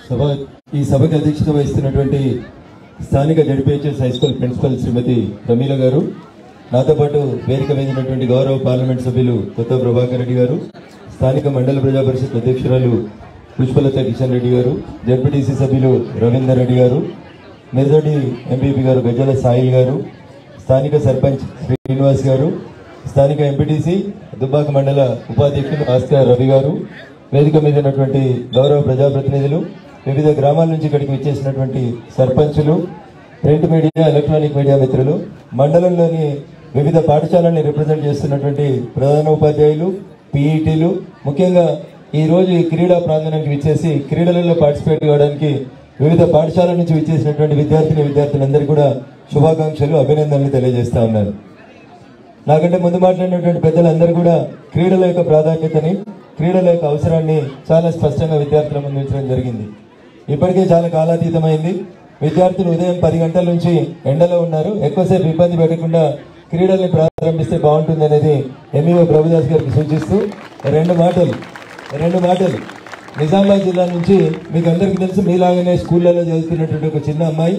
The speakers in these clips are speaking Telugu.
సభ ఈ సభకు అధ్యక్షత వహిస్తున్నటువంటి స్థానిక ZPHS high school principal Srimati Pramila గారు నాతో పాటు వేదిక మీద ఉన్నటువంటి గౌరవ పార్లమెంట్ సభ్యులు కొత్త ప్రభాకర్ రెడ్డి గారు స్థానిక మండల ప్రజా పరిషత్ అధ్యక్షురాలు పుష్పలత కిషన్ రెడ్డి గారు జడ్పీటీసీ సభ్యులు రవీందర్ రెడ్డి గారు మెదడి ఎంపీపీ గారు గజ్జల సాయిల్ గారు స్థానిక సర్పంచ్ శ్రీనివాస్ గారు స్థానిక ఎంపీటీసీ దుబ్బాక మండల ఉపాధ్యక్షులు ఆస్కార్ రవి గారు వేదిక మీద ఉన్నటువంటి గౌరవ ప్రజాప్రతినిధులు వివిధ గ్రామాల నుంచి ఇక్కడికి విచ్చేసినటువంటి సర్పంచులు ప్రింట్ మీడియా ఎలక్ట్రానిక్ మీడియా మిత్రులు మండలంలోని వివిధ పాఠశాలని రిప్రజెంట్ చేస్తున్నటువంటి ప్రధాన ఉపాధ్యాయులు పీఈటీలు ముఖ్యంగా ఈ రోజు ఈ క్రీడా ప్రాంగణానికి విచ్చేసి క్రీడలలో పార్టిసిపేట్ కావడానికి వివిధ పాఠశాలల నుంచి విచ్చేసినటువంటి విద్యార్థిని విద్యార్థులందరికీ కూడా శుభాకాంక్షలు అభినందనలు తెలియజేస్తా ఉన్నారు నాకంటే ముందు మాట్లాడినటువంటి పెద్దలందరూ కూడా క్రీడల యొక్క ప్రాధాన్యతని క్రీడల యొక్క అవసరాన్ని చాలా స్పష్టంగా విద్యార్థుల ముందు ఉంచడం జరిగింది ఇప్పటికే చాలా కాలాతీతమైంది విద్యార్థులు ఉదయం పది గంటల నుంచి ఎండలో ఉన్నారు ఎక్కువసేపు ఇబ్బంది పెట్టకుండా క్రీడల్ని ప్రారంభిస్తే బాగుంటుంది అనేది ఎంఈఓ ప్రభుదాస్ గారికి సూచిస్తూ రెండు మాటలు రెండు మాటలు నిజామాబాద్ జిల్లా నుంచి మీకు అందరికీ తెలుసు మీలాగానే స్కూళ్ళలో చదువుతున్నటువంటి ఒక చిన్న అమ్మాయి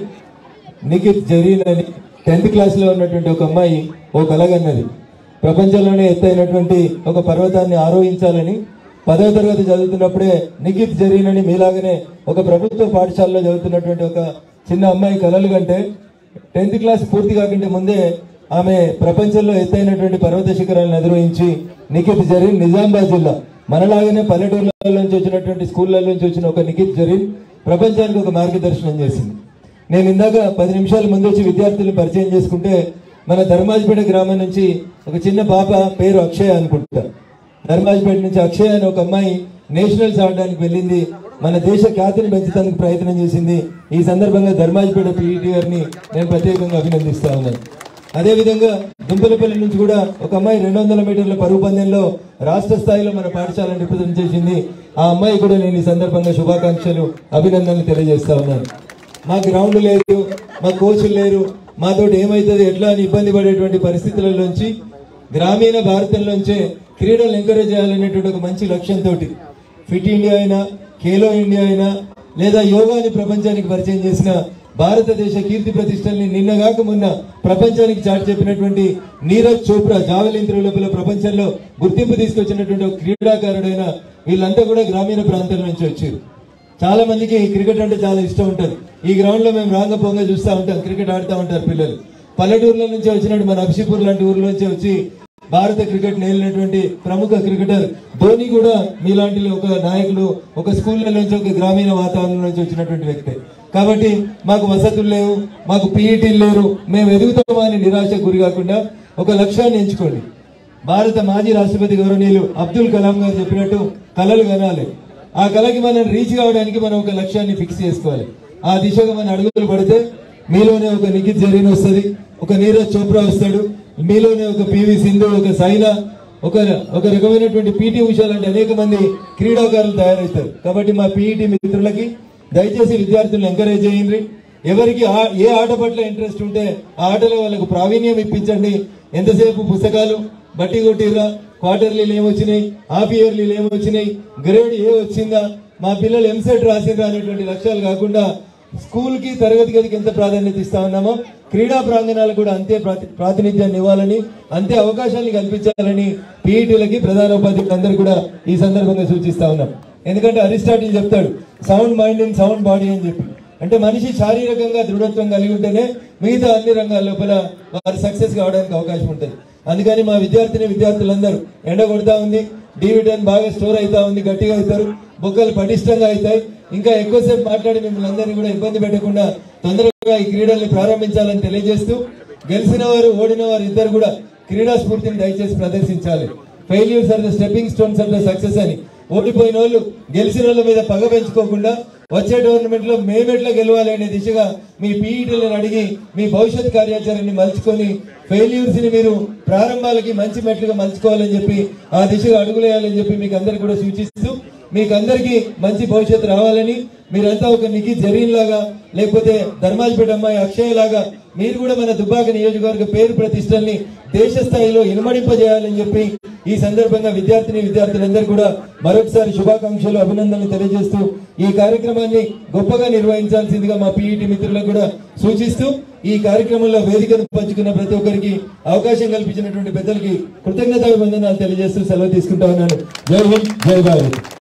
నిఖిత్ జరీన్ అని టెన్త్ క్లాస్ లో ఉన్నటువంటి ఒక అమ్మాయి ఓ కలగన్నది ప్రపంచంలోనే ఎత్తైనటువంటి ఒక పర్వతాన్ని ఆరోహించాలని పదవ తరగతి చదువుతున్నప్పుడే నిఖిత్ జరీన్ అని మీలాగనే ఒక ప్రభుత్వ పాఠశాలలో చదువుతున్నటువంటి ఒక చిన్న అమ్మాయి కలలు కంటే టెన్త్ క్లాస్ పూర్తి కాకుంటే ముందే ఆమె ప్రపంచంలో ఎత్తైనటువంటి పర్వత శిఖరాలను అధిరోహించి నిఖిత్ జరీన్ నిజామాబాద్ జిల్లా మనలాగానే పల్లెటూర్ల నుంచి వచ్చినటువంటి స్కూళ్ళ నుంచి వచ్చిన ఒక నిఖిత్ జరీన్ ప్రపంచానికి ఒక మార్గదర్శనం చేసింది నేను ఇందాక పది నిమిషాల ముందు వచ్చి విద్యార్థులను పరిచయం చేసుకుంటే మన ధర్మాజిపేట గ్రామం నుంచి ఒక చిన్న పాప పేరు అక్షయ అనుకుంటా ధర్మాజిపేట నుంచి అక్షయ అనే ఒక అమ్మాయి నేషనల్స్ ఆడడానికి వెళ్ళింది మన దేశ ఖ్యాతిని పెంచడానికి ప్రయత్నం చేసింది ఈ సందర్భంగా ధర్మాజిపేట పీఈటీ గారిని నేను ప్రత్యేకంగా అభినందిస్తా ఉన్నాను అదేవిధంగా దుంపలపల్లి నుంచి కూడా ఒక అమ్మాయి రెండు వందల మీటర్ల పరుగు పందెంలో రాష్ట్ర స్థాయిలో మన పాఠశాలను రిప్రజెంట్ చేసింది ఆ అమ్మాయి కూడా నేను ఈ సందర్భంగా శుభాకాంక్షలు అభినందనలు తెలియజేస్తా ఉన్నాను మా గ్రౌండ్ లేదు మా కోచ్లు లేరు మాతోటి ఏమైతుంది ఎట్లా అని ఇబ్బంది పడేటువంటి పరిస్థితులలోంచి గ్రామీణ భారతంలోంచే క్రీడలు ఎంకరేజ్ చేయాలనేటువంటి ఒక మంచి లక్ష్యంతో ఫిట్ ఇండియా అయినా ఖేలో ఇండియా అయినా లేదా యోగాని ప్రపంచానికి పరిచయం చేసిన భారతదేశ కీర్తి ప్రతిష్టల్ని నిన్నగాక మొన్న ప్రపంచానికి చాటి చెప్పినటువంటి నీరజ్ చోప్రా జావెలిన్ త్రో లోపల ప్రపంచంలో గుర్తింపు తీసుకొచ్చినటువంటి ఒక క్రీడాకారుడైన వీళ్ళంతా కూడా గ్రామీణ ప్రాంతాల నుంచి వచ్చారు చాలా మందికి క్రికెట్ అంటే చాలా ఇష్టం ఉంటుంది ఈ గ్రౌండ్ లో మేము రాంగ పొంగ చూస్తూ ఉంటాం క్రికెట్ ఆడుతూ ఉంటారు పిల్లలు పల్లెటూరుల నుంచి వచ్చినట్టు మన అభిషిపూర్ లాంటి ఊర్ల నుంచి వచ్చి భారత క్రికెట్ నేలినటువంటి ప్రముఖ క్రికెటర్ ధోని కూడా మీలాంటి ఒక నాయకులు ఒక స్కూళ్ళ నుంచి ఒక గ్రామీణ వాతావరణం నుంచి వచ్చినటువంటి వ్యక్తి కాబట్టి మాకు వసతులు లేవు మాకు పీఈటీలు లేరు మేము ఎదుగుతామా అని నిరాశ గురి కాకుండా ఒక లక్ష్యాన్ని ఎంచుకోండి భారత మాజీ రాష్ట్రపతి గౌరవనీయులు అబ్దుల్ కలాం గారు చెప్పినట్టు కలలు కనాలి ఆ కళకి మనం రీచ్ కావడానికి మనం ఒక లక్ష్యాన్ని ఫిక్స్ చేసుకోవాలి ఆ దిశగా మన అడుగులు పడితే మీలోనే ఒక నిఖిత్ జరీన్ వస్తుంది ఒక నీరజ్ చోప్రా వస్తాడు మీలోనే ఒక పివి సింధు ఒక సైనా ఒక ఒక రకమైనటువంటి పీటీ ఉషా లాంటి అనేక మంది క్రీడాకారులు తయారవుతారు కాబట్టి మా పీఈటీ మిత్రులకి దయచేసి విద్యార్థులను ఎంకరేజ్ చేయండి ఎవరికి ఆ- ఏ ఆట పట్ల ఇంట్రెస్ట్ ఉంటే ఆ ఆటలో వాళ్ళకు ప్రావీణ్యం ఇప్పించండి ఎంతసేపు పుస్తకాలు బట్టి కొట్టిర్రా క్వార్టర్లీలు ఏమొచ్చినాయి హాఫ్ ఇయర్లీలు ఏమొచ్చినాయి గ్రేడ్ ఏ వచ్చిందా మా పిల్లలు ఎంసెట్ రాసిండ్రా అనేటువంటి లక్ష్యాలు కాకుండా స్కూల్ కి తరగతి గదికి ఎంత ప్రాధాన్యత ఇస్తా ఉన్నామో క్రీడా ప్రాంగణాలకు కూడా అంతే ప్రాతి- ప్రాతినిధ్యాన్ని ఇవ్వాలని అంతే అవకాశాన్ని కల్పించాలని పీఈటీలకి ప్రధాన ఉపాధ్యాయులందరూ కూడా ఈ సందర్భంగా సూచిస్తా ఉన్నాం ఎందుకంటే అరిస్టాటిల్ చెప్తాడు sound mind and sound body అని చెప్పి అంటే మనిషి శారీరకంగా దృఢత్వం కలిగి ఉంటేనే మిగతా అన్ని రంగాల లోపల వారు సక్సెస్ కావడానికి అవకాశం ఉంటుంది అందుకని మా విద్యార్థిని విద్యార్థులందరూ ఎండ కొడతా ఉంది డి విటమిన్ బాగా స్టోర్ అవుతా ఉంది గట్టిగా అవుతారు బొక్కలు పటిష్టంగా అవుతాయి ఇంకా ఎక్కువసేపు మాట్లాడి మిమ్మల్ని అందరినీ కూడా ఇబ్బంది పెట్టకుండా తొందరగా ఈ క్రీడల్ని ప్రారంభించాలని తెలియజేస్తూ గెలిచిన వారు ఓడిన వారు ఇద్దరు కూడా క్రీడా స్ఫూర్తిని దయచేసి ప్రదర్శించాలి failures are the stepping stones of the success అని ఓడిపోయిన వాళ్ళు గెలిచిన వాళ్ళ మీద పగ పెంచుకోకుండా వచ్చే టోర్నమెంట్ లో మేమెట్లా గెలవాలి అనే దిశగా మీ పీఈటీలను అడిగి మీ భవిష్యత్ కార్యాచరణని మలుచుకొని ఫెయిల్యూర్స్ ని మీరు ప్రారంభాలకి మంచి మెట్లుగా మలుచుకోవాలని చెప్పి ఆ దిశగా అడుగులేయాలని చెప్పి మీకు అందరికి కూడా సూచిస్తూ మీకు అందరికీ మంచి భవిష్యత్తు రావాలని మీరంతా ఒక నిఖి జరీన్ లాగా లేకపోతే ధర్మాజిపేట అమ్మాయి అక్షయ్ లాగా మీరు కూడా మన దుబ్బాక నియోజకవర్గ పేరు ప్రతిష్టల్ని దేశ స్థాయిలో ఇనుమడింపజేయాలని చెప్పి ఈ సందర్భంగా విద్యార్థిని విద్యార్థులందరూ కూడా మరొకసారి శుభాకాంక్షలు అభినందనలు తెలియజేస్తూ ఈ కార్యక్రమాన్ని గొప్పగా నిర్వహించాల్సిందిగా మా పీఈటీ మిత్రులకు కూడా సూచిస్తూ ఈ కార్యక్రమంలో వేదికను పంచుకున్న ప్రతి ఒక్కరికి అవకాశం కల్పించినటువంటి పెద్దలకి కృతజ్ఞతా వందనాలు తెలియజేస్తూ సెలవు తీసుకుంటా ఉన్నాను జై హింద్ జై భారత్